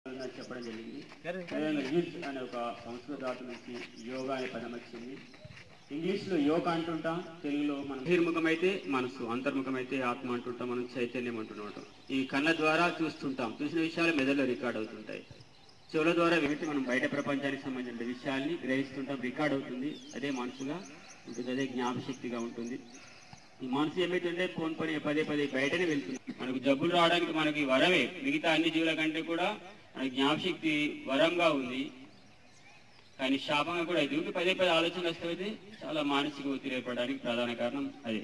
నాకు చెప్పడం జరిగింది అదేవిధంగా హిల్స్ అనే ఒక సంస్కృత ధాతు నుంచి యోగా అనే పదం వచ్చింది ఇంగ్లీష్లో యోగా అంటుంటాం తెలుగులో మనం బహిర్ముఖం అయితే మనసు అంతర్ముఖం అయితే ఆత్మ అంటుంటాం మనం చైతన్యం అంటుంటాం ఈ కళ్ళ ద్వారా చూస్తుంటాం చూసిన విషయాలు మెదడులో రికార్డ్ అవుతుంటాయి చెవుల ద్వారా వింటే మనం బయట ప్రపంచానికి సంబంధించిన విషయాల్ని గ్రహిస్తుంటాం రికార్డ్ అవుతుంది అదే మనసుగా ఉంటుంది అదే జ్ఞాపశక్తిగా ఉంటుంది ఈ మనసు ఏమైతుంటే ఫోన్ పని పదే పదే బయటనే వెళ్తుంది మనకు జబ్బులు రావడానికి మనకి వరమే మిగతా అన్ని జీవుల కంటే కూడా మనకి జ్ఞాపశక్తి వరంగా ఉంది కానీ శాపంగా కూడా అయితే ఊరికే పదే పదే ఆలోచన వస్తే చాలా మానసిక ఒత్తిడి ఏర్పడడానికి ప్రధాన కారణం అదే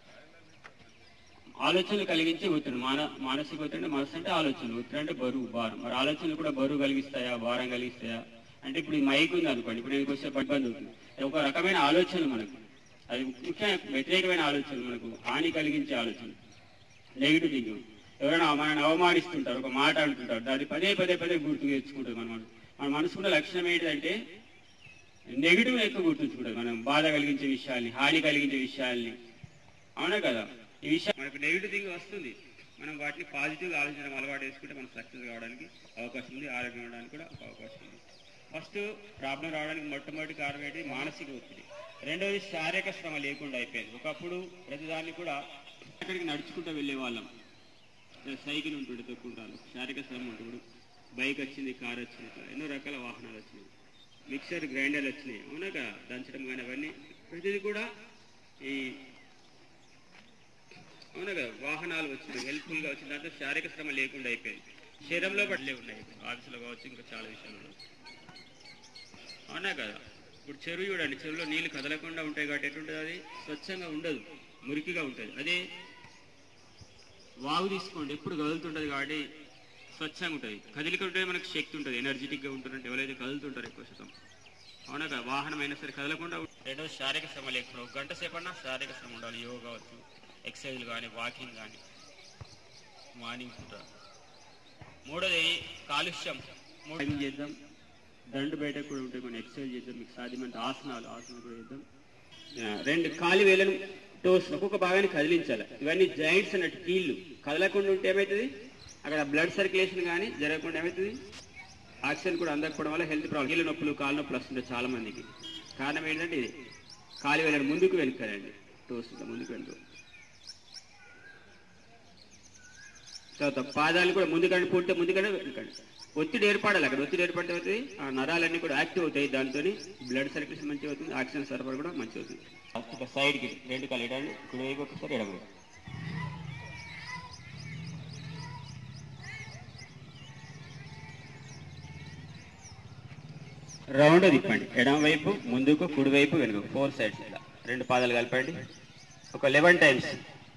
ఆలోచనలు కలిగించే ఒత్తిడి మాన మానసిక ఒత్తిడి అంటే మనసు అంటే ఆలోచనలు ఒత్తిడి అంటే బరువు భారం మరి ఆలోచనలు కూడా బరువు కలిగిస్తాయా భారం కలిగిస్తాయా అంటే ఇప్పుడు ఈ మైక్ ఉంది అనుకోండి ఇప్పుడు నేను వచ్చే ఇబ్బంది అవుతుంది అది ఒక రకమైన ఆలోచనలు మనకు అది ముఖ్య వ్యతిరేకమైన ఆలోచనలు మనకు హాని కలిగించే ఆలోచన నెగిటివ్ థింకింగ్ ఎవరైనా మనల్ని అవమానిస్తుంటారు ఒక మాట అంటుంటారు దాన్ని పదే పదే పదే గుర్తు తెచ్చుకుంటారు మన మనసు మన మనసుకున్న లక్షణం ఏంటంటే నెగిటివ్ ఎక్కువ గుర్తుంచుకుంటారు మనం బాధ కలిగించే విషయాల్ని హాని కలిగించే విషయాల్ని అవునా కదా ఈ విషయం మనకు నెగిటివ్ థింగ్ వస్తుంది మనం వాటిని పాజిటివ్గా ఆలోచించడం అలవాటు వేసుకుంటే మనం సక్సెస్ కావడానికి అవకాశం ఉంది ఆరోగ్యం అవడానికి కూడా ఒక అవకాశం ఉంది ఫస్ట్ ప్రాబ్లం రావడానికి మొట్టమొదటి కారణం ఏంటి మానసిక ఒత్తిడి రెండవది శారీరక శ్రమ లేకుండా అయిపోయింది ఒకప్పుడు ప్రతిదాన్ని కూడా అక్కడికి నడుచుకుంటూ వెళ్ళే వాళ్ళం సైకిల్ ఉంటుండే తొక్కుంటాను శారీరక శ్రమ ఉంటుంది బైక్ వచ్చింది కార్ వచ్చింది ఇట్లా ఎన్నో రకాల వాహనాలు వచ్చినాయి మిక్సర్ గ్రైండర్లు వచ్చినాయి అవునా కదా దంచడం కానీ అవన్నీ ప్రతిదీ కూడా ఈ అవునా కదా వాహనాలు వచ్చినాయి హెల్ప్ఫుల్గా వచ్చిన దాంతో శారీరక శ్రమ లేకుండా అయిపోయింది శరీరంలో పడలే ఉన్నాయి ఆఫీసులో కావచ్చు ఇంకా చాలా విషయాలు అవునా కదా ఇప్పుడు చెరువు చూడండి చెరువులో నీళ్లు కదలకుండా ఉంటాయి కాబట్టి ఎటుంటుంది అది స్వచ్ఛంగా ఉండదు మురికిగా ఉంటుంది అదే వాగు తీసుకోండి ఎప్పుడు కదులుతుంటుంది కాబట్టి స్వచ్ఛంగా ఉంటుంది కదిలిక ఉంటే మనకు శక్తి ఉంటుంది ఎనర్జెటిక్గా ఉంటుందంటే ఎవరైతే కదులుతుంటారు ఎక్కువ శాతం అవునా కదా వాహనం అయినా సరే కదలకుండా ఉం- రెండోది శారీరక శ్రమ లేకుండా ఒక గంట సేపు అన్నా శారీరక శ్రమ ఉండాలి యోగా కావచ్చు ఎక్సర్సైజ్ కానీ వాకింగ్ కానీ మార్నింగ్ పూట మూడోది కాలుష్యం మూడు చేద్దాం దండు బయట కూడా ఉంటాయి కొన్ని ఎక్సర్సైజ్ చేద్దాం మీకు సాధ్యమంటే ఆసనాలు ఆసనాలు కూడా చేద్దాం ఆ, రెండు కాలి వేలను టోస్ ఒక్కొక్క భాగాన్ని కదిలించాలి ఇవన్నీ జాయింట్స్ అన్నట్టు కీళ్ళు కదలకుండా ఉంటే ఏమవుతుంది అక్కడ బ్లడ్ సర్క్యులేషన్ కానీ జరగకుండా ఏమవుతుంది ఆక్సిజన్ కూడా అందకపోవడం వల్ల హెల్త్ ప్రాబ్లం కీళ్ళ నొప్పులు కాళ్ళ నొప్పులు వస్తుంటాయి చాలా మందికి కారణం ఏంటంటే ఇది కాలి వేలను ముందుకు వెనుకాలండి టోస్ ఇట్లా ముందుకు వెళ్తూ తర్వాత పాదాలు కూడా ముందుకంటే పూర్తి ముందుకంటే వెనుకండి ఒత్తిడి ఏర్పడాలి అక్కడ ఒత్తిడి ఏర్పడితే అవుతుంది ఆ నరాలన్నీ కూడా యాక్టివ్ అవుతాయి దాంతో బ్లడ్ సర్క్యులేషన్ మంచిగా అవుతుంది ఆక్సిజన్ సరఫరా కూడా మంచిగా అవుతుంది ఇక సైడ్కి రెండు కాలు ఎడండి కుడి వైపు ఒకసారి ఎడమ వైపు. రౌండ్ తిప్పండి ఎడమ వైపు ముందుకు కుడి వైపు వెనుక ఫోర్ సైడ్స్ ఇలా రెండు పాదాలు కలపండి ఒక eleven times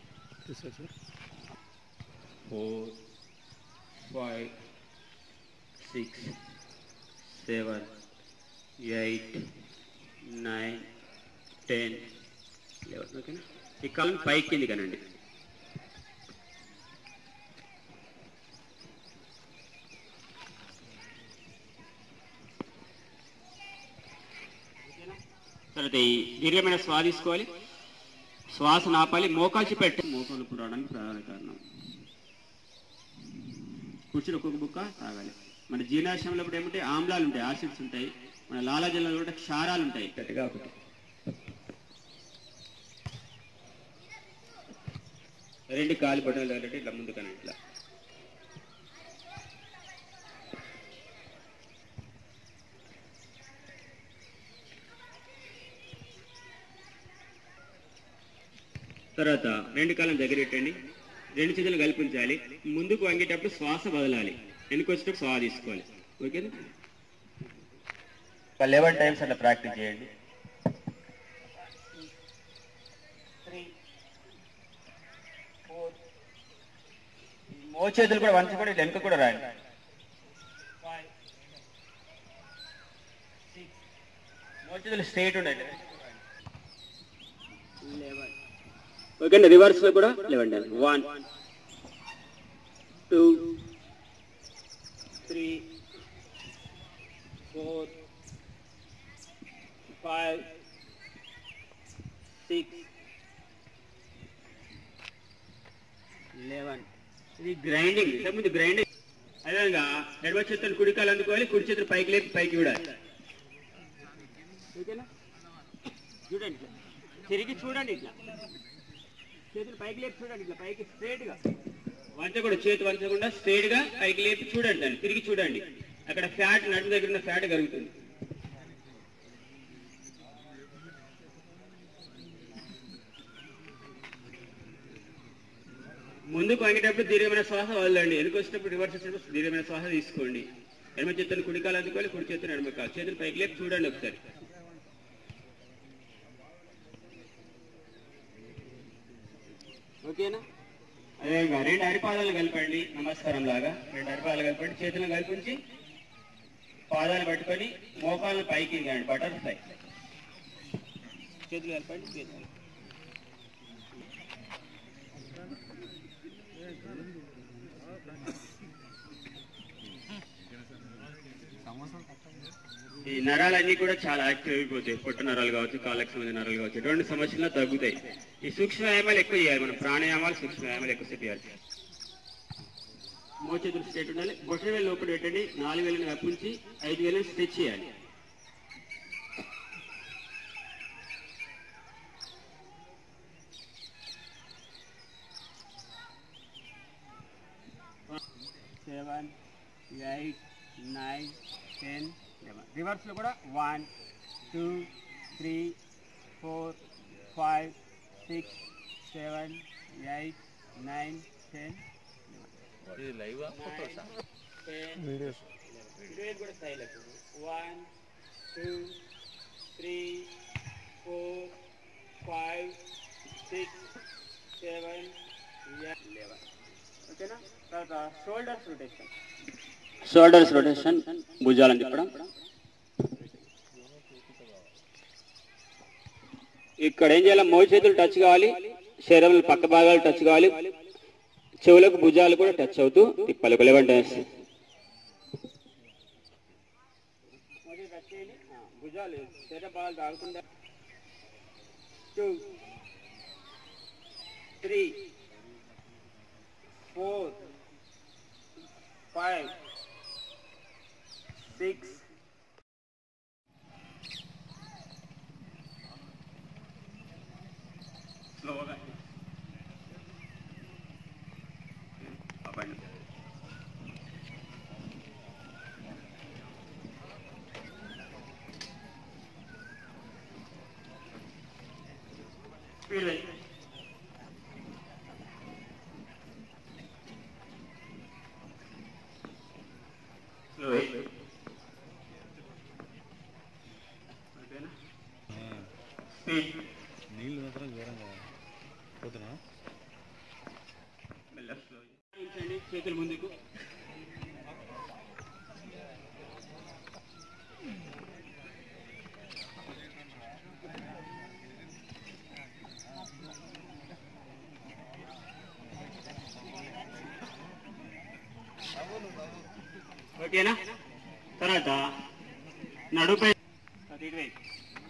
four five six seven eight nine ten eleven ఓకేనా ఈ కాలం పైకి కింది కనండి తర్వాత ఈ దీర్ఘమైన శ్వాస తీసుకోవాలి శ్వాస నాపాలి మోకాల్చి పెట్టి మోకాలు పుడవడానికి ప్రధాన కారణం కూర్చుని ఒక్కొక్క బుక్క తాగాలి మన జీర్ణాశయంలో కూడా ఏమంటే ఆమ్లాలు ఉంటాయి ఆసిడ్స్ ఉంటాయి మన లాలాజలంలో కూడా క్షారాలు ఉంటాయి గట్టిగా ఒకటి రెండు కాలు బట్టలు తగలంటే ఇట్లా ముందు కానీ ఇట్లా తర్వాత రెండు కాలం దగ్గర పెట్టండి రెండు చేతులు కల్పించాలి ముందుకు వంగేటప్పుడు శ్వాస వదలాలి వెనుక వచ్చేటప్పుడు శ్వాస తీసుకోవాలి ఓకేనా ఒక లెవెన్ టైమ్స్ అట్లా ప్రాక్టీస్ చేయండి మో చేతులు కూడా వంచి కూడా ఇట్లా వెనుక కూడా రాయండి మో చేతులు స్ట్రైట్ ఉండండి ఓకే అండి రివర్స్ లో కూడా eleven done one two three four five six eleven ఇది గ్రైండింగ్ ఇంతకుముందు గ్రైండింగ్ అదేవిధంగా ఎడమ చేతులు కుడికాలు అందుకోవాలి కుడి చేతులు పైకి లేపి పైకి చూడాలి ఓకేనా చూడండి ఇట్లా తిరిగి చూడండి ఇట్లా చేతులు పైకి లేపి చూడండి ఇట్లా పైకి స్ట్రైట్ గా వంచకూడదు చేతి వంచకుండా స్ట్రైట్ గా పైకి లేపి చూడండి దాన్ని తిరిగి చూడండి అక్కడ ఫ్యాట్ నడుము దగ్గర ఉన్న ఫ్యాట్ కలుగుతుంది ముందుకు వంగేటప్పుడు దీర్ఘమైన శ్వాస వదలండి వెనుక వచ్చేటప్పుడు రివర్స్ వచ్చేటప్పుడు దీర్ఘమైన శ్వాస తీసుకోండి ఎడమ చేతులు కుడికాలు అందుకోవాలి కుడి చేతులు ఎడమ కాలు చేతులు పైకి లేపి చూడండి ఒకసారి ఓకేనా అదే రెండు అరిపాదాలు కలపండి నమస్కారం లాగా రెండు అరిపాదాలు కలపండి చేతులను కలిపించి పాదాలు పట్టుకొని మోకాలను పైకి ఇవ్వండి బటర్ఫ్లై చేతులు కలపండి చేతులు ఈ నరాలన్నీ కూడా చాలా యాక్టివ్ అయిపోతాయి పొట్ట నరాలు కావచ్చు కాళ్ళకి సంబంధించిన నరాలు కావచ్చు ఎటువంటి సమస్యలు తగ్గుతాయి ఈ సూక్ష్మ వ్యాయామాలు ఎక్కువ చేయాలి మనం ప్రాణాయామాలు సూక్ష్మ వ్యాయామాలు ఎక్కువసేపు చేయాలి మోచేతులు స్ట్రేట్ ఉండాలి బొట్ట వేలు లోపల పెట్టండి నాలుగు వేలను కప్పించి ఐదు వేలను స్ట్రెచ్ చేయాలి seven eight nine ten eleven రివర్స్లో కూడా one two three four five six seven eight nine ten ఇది లైవ్ టెన్ వీడియోస్ ఇటువైపు కూడా style one two three four five six seven eleven ఓకేనా తర్వాత షోల్డర్స్ రొటేషన్ షోల్డర్స్ రొటేషన్ భుజాలను తిప్పడం ఇక్కడ ఏం చేయాలి మోచేతులు చేతులు టచ్ కావాలి శరీరంలో పక్క భాగాలు టచ్ కావాలి చెవులకు భుజాలు కూడా టచ్ అవుతూ తిప్పాలి ఒక లెవెన్ టైమ్స్ భుజాలు శరీర భాగాలు తాగకుండా two three four five six స్లోగా అవ్వండి స్పీడ్ వెయ్యి స్లో వెయ్యి ఓకేనా స్పీడ్ నీళ్ళు మాత్రం ఘోరంగా పోతున్నా మెల్ల స్లో ఉంచండి చేతులు ముందుకు ఓకేనా తర్వాత నడుపై ఇటువైపు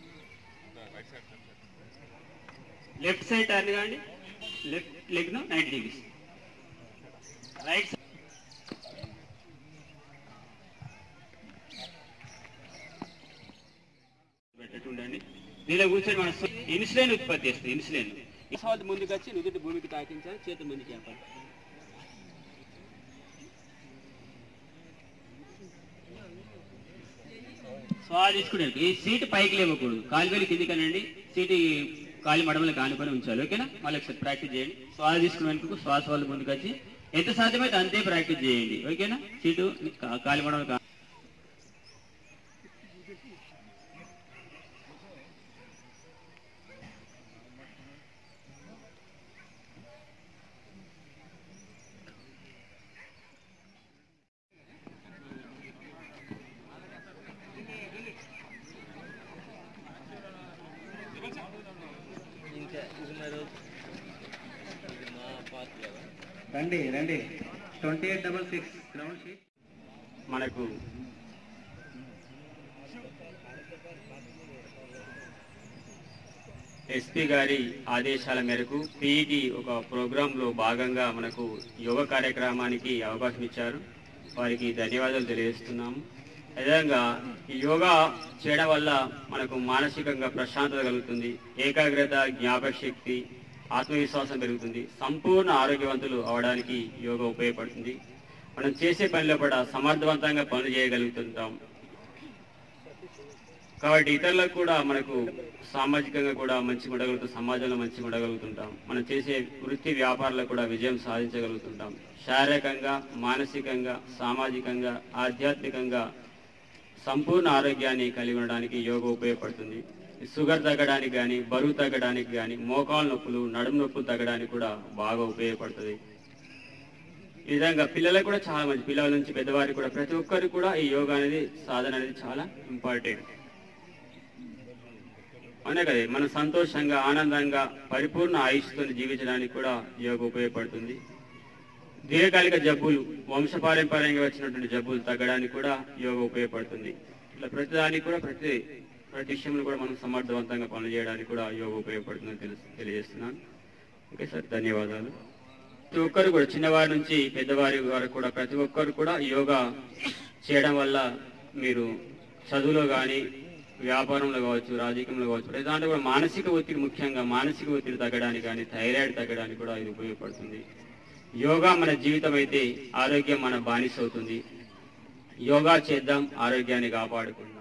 లెఫ్ట్ సైడ్ టర్న్ కాండి లెఫ్ట్ లెగ్ ను నైన్టీ డిగ్రీస్ రైట్ పెట్టట్టుండండి దీనిలో కూర్చొని మన ఇన్సులిన్ ఉత్పత్తి చేస్తుంది ఇన్సులిన్ ఇన్సాల్ట్ ముందుకు వచ్చి నుదుటి భూమికి తాకించాలి చేతులు ముందుకు చెప్పాలి శ్వాస తీసుకునేది ఈ సీట్ పైకి లేవకూడదు కాలువేలు కిందికి అనండి సీటు ఈ కాలి మడమలు కానుకొని ఉంచాలి ఓకేనా మళ్ళీ ఒకసారి ప్రాక్టీస్ చేయండి శ్వాస తీసుకునే వెనుకకు శ్వాస వాళ్ళు ముందుకు వచ్చి ఎంత సాధ్యమైతే అంతే ప్రాక్టీస్ చేయండి ఓకేనా సీటు కా- కాలి మడమలు కా ఇంకా ఇది మరి ఇది మా పార్ట్ కదా రండి రండి twenty eight double six ground sheet మనకు ఎస్పీ గారి ఆదేశాల మేరకు పీఈటీ ఒక ప్రోగ్రాంలో భాగంగా మనకు యోగ కార్యక్రమానికి అవకాశం ఇచ్చారు వారికి ధన్యవాదాలు తెలియజేస్తున్నాము అదేవిధంగా ఈ యోగా చేయడం వల్ల మనకు మానసికంగా ప్రశాంతత కలుగుతుంది ఏకాగ్రత జ్ఞాపక శక్తి ఆత్మవిశ్వాసం పెరుగుతుంది సంపూర్ణ ఆరోగ్యవంతులు అవడానికి యోగా ఉపయోగపడుతుంది మనం చేసే పనిలో కూడా సమర్థవంతంగా పనులు చేయగలుగుతుంటాం కాబట్టి ఇతరులకు కూడా మనకు సామాజికంగా కూడా మంచిగా ఉండగలుగుతాం సమాజంలో మంచిగా ఉండగలుగుతుంటాం మనం చేసే వృత్తి వ్యాపారాల్లో కూడా విజయం సాధించగలుగుతుంటాం శారీరకంగా మానసికంగా సామాజికంగా ఆధ్యాత్మికంగా సంపూర్ణ ఆరోగ్యాన్ని కలిగి ఉండడానికి యోగా ఉపయోగపడుతుంది షుగర్ తగ్గడానికి కానీ బరువు తగ్గడానికి కానీ మోకాలు నొప్పులు నడుము నొప్పులు తగ్గడానికి కూడా బాగా ఉపయోగపడుతుంది ఈ విధంగా పిల్లలకు కూడా చాలా మంచి పిల్లల నుంచి పెద్దవారికి కూడా ప్రతి ఒక్కరికి కూడా ఈ యోగా అనేది సాధన అనేది చాలా ఇంపార్టెంట్ అవునే కదా మనం సంతోషంగా ఆనందంగా పరిపూర్ణ ఆయుష్తో జీవించడానికి కూడా యోగా ఉపయోగపడుతుంది దీర్ఘకాలిక జబ్బులు వంశపారంపర్యంగా వచ్చినటువంటి జబ్బులు తగ్గడానికి కూడా యోగా ఉపయోగపడుతుంది ఇట్లా ప్రతిదానికి కూడా ప్రతి ప్రతి విషయంలో కూడా మనం సమర్థవంతంగా పనులు చేయడానికి కూడా యోగా ఉపయోగపడుతుందని తెలుసు తెలియజేస్తున్నాను ఓకే సార్ ధన్యవాదాలు ప్రతి ఒక్కరు కూడా చిన్నవారి నుంచి పెద్దవారి వరకు కూడా ప్రతి ఒక్కరు కూడా యోగా చేయడం వల్ల మీరు చదువులో కానీ వ్యాపారంలో కావచ్చు రాజకీయంలో కావచ్చు ప్రతి దాంట్లో కూడా మానసిక ఒత్తిడి ముఖ్యంగా మానసిక ఒత్తిడి తగ్గడానికి కానీ థైరాయిడ్ తగ్గడానికి కూడా ఇది ఉపయోగపడుతుంది యోగా మన జీవితం అయితే ఆరోగ్యం మన బానిస అవుతుంది యోగా చేద్దాం ఆరోగ్యాన్ని కాపాడుకుందాం